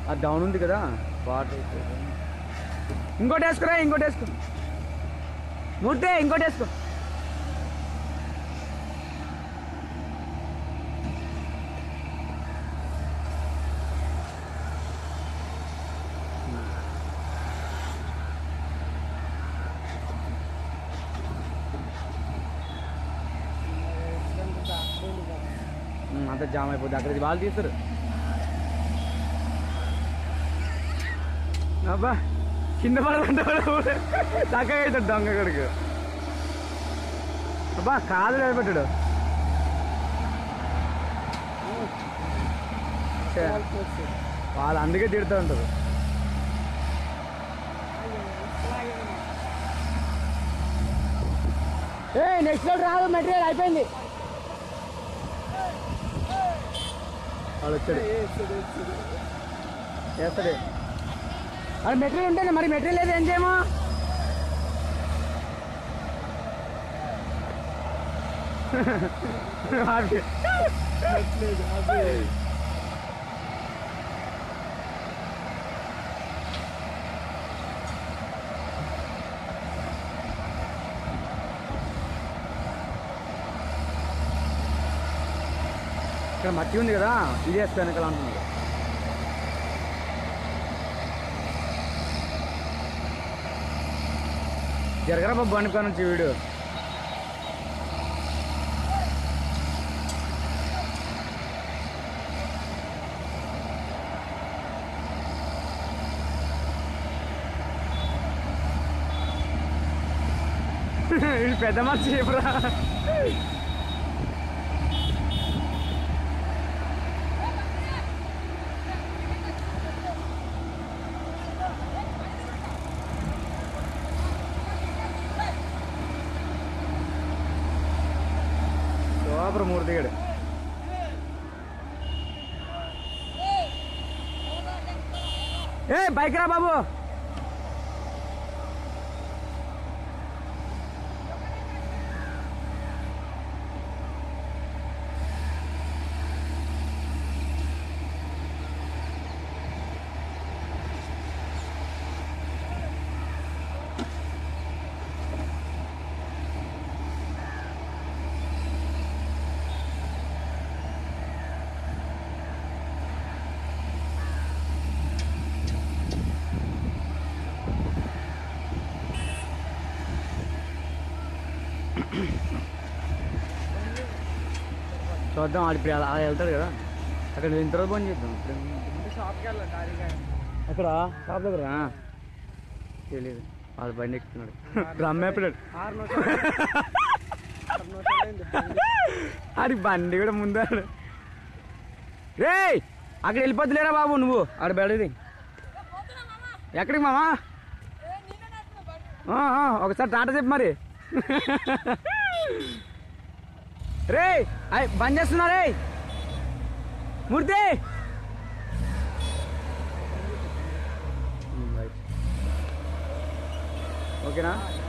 అది డౌన్ ఉంది కదా వాటర్ ఇంకోటి వేసుకురా ఇంకోటి వేసుకో మూర్తి ఇంకోటి వేసుకో ఉమ్, అంతా జామ్ అయిపోద్ది అక్కడ వాళ్ళు తీస్తారు అబ్బా కింద పడకుండా చక్కగా అవుతాడు దొంగ కొడుకు అబ్బా కాదు నిలబెట్టాడు ఛే, వాళ్ళు అందుకే తిడుతూ ఉంటారు ఏ నెక్స్ట్ రాదు మెటీరియల్ అయిపోయింది వాడు వచ్చాడు వేస్తాడు అది మెటీరియల్ ఉంటుంది మరి మెటీరియల్ లేదు ఏం చేయమో అది. ఇక్కడ మట్టి ఉంది కదా ఇది వేస్తా వెనకాల అంటున్నారు జరగరా బాబు బండి నుంచి వీడు వీడు పెద్ద మనిషి చెప్పురా సూపర్ మూర్తి గడు ఏ బైక్ రా బాబు చూద్దాం ఆడి ఇప్పుడు అలా వెళ్తాడు కదా అక్కడ వెళ్ళిన తర్వాత బంద్ చేద్దాం ఇప్పుడు ఏం- షాప్కి వెళ్ళాలి దారిగా అక్కడ షాప్ దగ్గర తెలియదు వాళ్ళ బండి ఎక్కుతున్నాడు రమ్మేపిడాడు ఆరు నిమిషాలు ఆరు నిమిషాలు అయింది బండి. ఆడి బండి కూడా ముందాడు రే అక్కడ వెళ్ళిపోతులేరా బాబు నువ్వు ఆడ బెడది ఎక్కడికి మామా ఆ, ఆ, ఒకసారి టాటా చెప్పు మరి రే అయ్ బంద్ చేస్తున్నా రే మూర్తి ఓకేనా